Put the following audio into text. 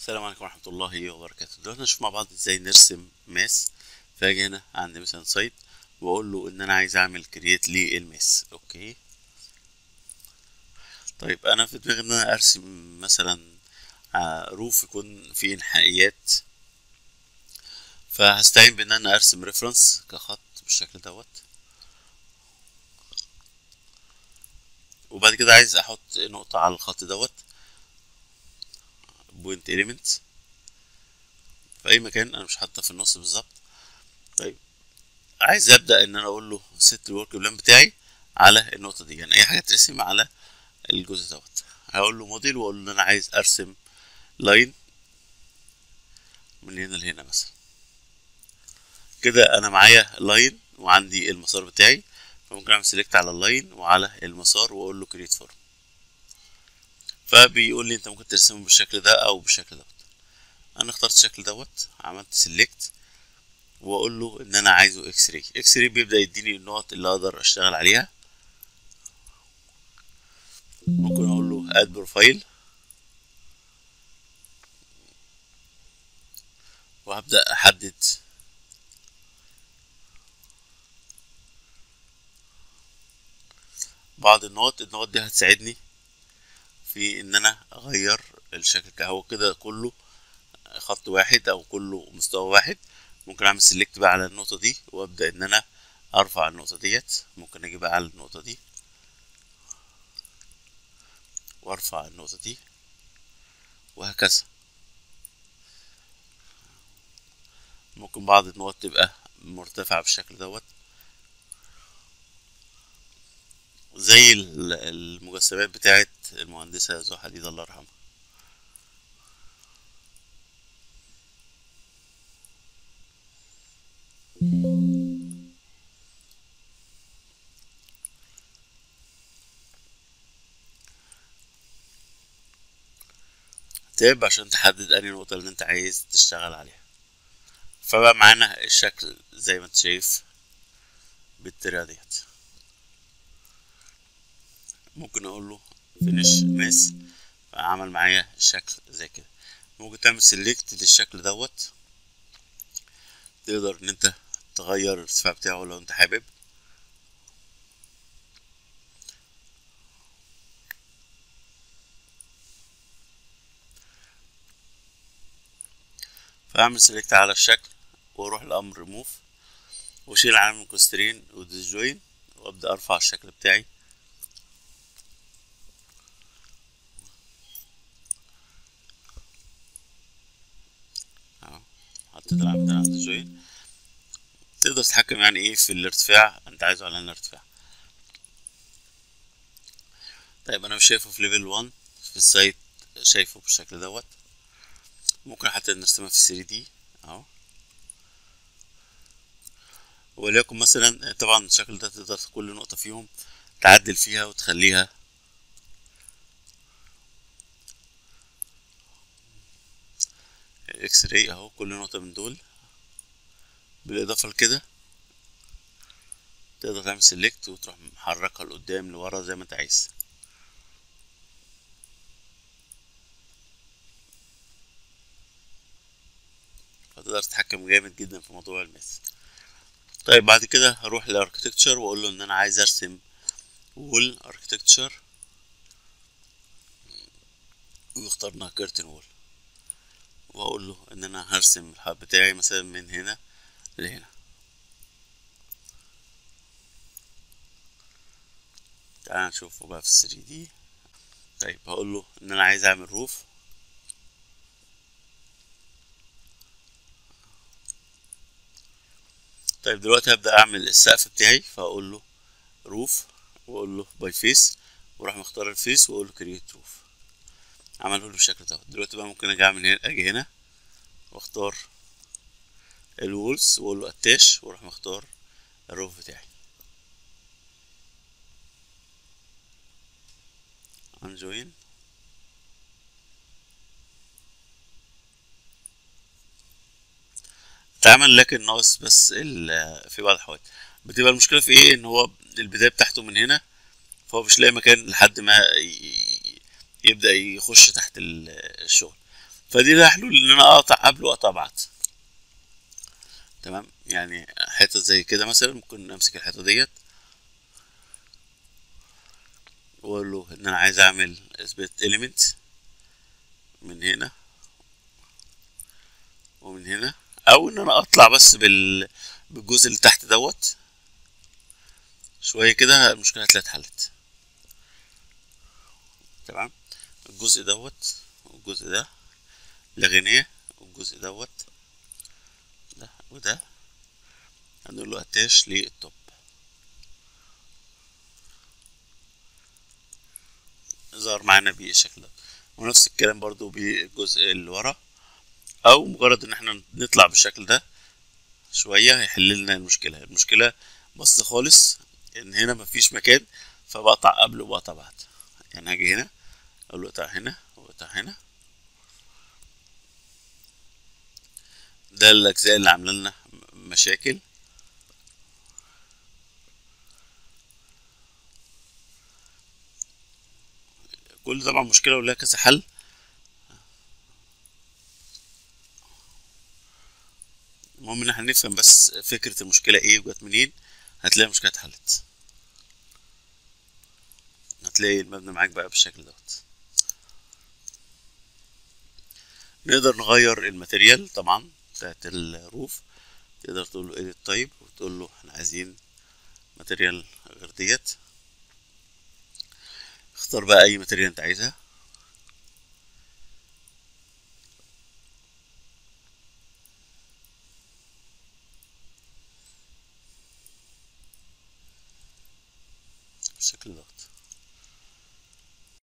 السلام عليكم ورحمة الله وبركاته دلوقتي نشوف مع بعض ازاي نرسم ماس فاجي هنا عندي مثلا سايت واقول له ان انا عايز اعمل كرييت للماس اوكي طيب انا في دماغي ان انا ارسم مثلا آه، روف يكون فيه انحائيات فهستعين بان انا ارسم ريفرنس كخط بالشكل دوت وبعد كده عايز احط نقطة على الخط دوت بوينت اليمنت في اي مكان انا مش حاطه في النص بالظبط طيب عايز ابدا ان انا اقول له ست الورك بلان بتاعي على النقطه دي يعني اي حاجه ترسم على الجزء دوت هقول له موديل واقول له ان انا عايز ارسم لاين من هنا لهنا مثلا كده انا معايا لاين وعندي المسار بتاعي فممكن اعمل سيلكت على اللاين وعلى المسار واقول له كريت فورم فبيقول لي انت ممكن ترسمه بالشكل ده او بالشكل دوت انا اخترت الشكل دوت عملت سيلكت واقول له ان انا عايزه اكس راي اكس راي بيبدا يديني النقط اللي اقدر اشتغل عليها ممكن اقول له اد بروفايل وهبدا احدد بعض النقط النقط دي هتساعدني في ان انا اغير الشكل هو كده كله خط واحد او كله مستوى واحد ممكن اعمل سيلكت بقى على النقطة دي وابدأ ان انا ارفع النقطة ديت ممكن اجي بقى على النقطة دي وارفع النقطة دي وهكذا ممكن بعض النقط تبقى مرتفعة بالشكل دوت زي المجسمات بتاعت المهندسة زو حديد الله يرحمها تاب عشان تحدد انهي نقطة اللي انت عايز تشتغل عليها فبقى معانا الشكل زي ما انت شايف بالطريقة ديت ممكن اقول له فينيش ماس فعمل معايا الشكل زي كده ممكن تعمل سيلكت للشكل دوت تقدر ان انت تغير الارتفاع بتاعه لو انت حابب فاعمل سيلكت على الشكل واروح لامر ريموف واشيل علامة الكونسترين وديسجوين وابدا ارفع الشكل بتاعي حطيت العلامة على الديسجوين تقدر تتحكم يعني ايه في الارتفاع انت عايزه على الارتفاع طيب انا مش شايفه في ليفل 1 في السايت شايفه بالشكل دوت ممكن حتى نرسمها في 3 دي اهو وليكن مثلا طبعا الشكل ده تقدر كل نقطة فيهم تعدل فيها وتخليها اكس راي اهو كل نقطة من دول بالاضافة لكده تقدر تعمل سيلكت وتروح محركها لقدام لورا زي ما انت عايز فتقدر تتحكم جامد جدا في موضوع الماس طيب بعد كده هروح لاركتكتشر واقول له ان انا عايز ارسم وول اركتكتشر واخترنا كيرتن وول واقول له ان انا هرسم الحب بتاعي مثلا من هنا لهنا تعال نشوفه بقى في 3 دي طيب هقول له ان انا عايز اعمل روف طيب دلوقتي هبدأ اعمل السقف بتاعي فاقول له روف واقول له باي فيس واروح مختار الفيس واقول له كرييت روف عمله له بالشكل ده دلوقتي بقى ممكن اجي اعمل هنا اجي هنا واختار الوولز واقول له اتاش واروح مختار الروف بتاعي انجوين اتعمل لكن ناقص بس في بعض الحوادث بتبقى المشكله في ايه ان هو البدايه بتاعته من هنا فهو مش لاقي مكان لحد ما يبدا يخش تحت الشغل فدي لها حلول ان انا اقطع قبل واقطع بعد تمام يعني حتة زي كده مثلا ممكن امسك الحتة ديت واقول له ان انا عايز اعمل اثبات اليمنت من هنا ومن هنا او ان انا اطلع بس بال بالجزء اللي تحت دوت شويه كده المشكله هتلاقي اتحلت تمام الجزء دوت والجزء ده لغيناه والجزء دوت ده وده هنقول له اتاش للتوب ظهر معانا بالشكل ده ونفس الكلام برضو بالجزء اللي ورا او مجرد ان احنا نطلع بالشكل ده شويه هيحل لنا المشكله المشكله بس خالص ان هنا مفيش مكان فبقطع قبل وبقطع بعد يعني هاجي هنا اقول له اقطع هنا واقطع هنا ده الاجزاء اللي عامله لنا مشاكل كل طبعا مشكله ولها كذا حل المهم ان احنا نفهم بس فكرة المشكلة ايه وجت منين هتلاقي المشكلة اتحلت هتلاقي المبنى معاك بقى بالشكل دوت نقدر نغير الماتيريال طبعا بتاعت الروف تقدر تقول له edit طيب وتقول له احنا عايزين ماتيريال غير ديت اختار بقى اي ماتيريال انت عايزها بالشكل دوت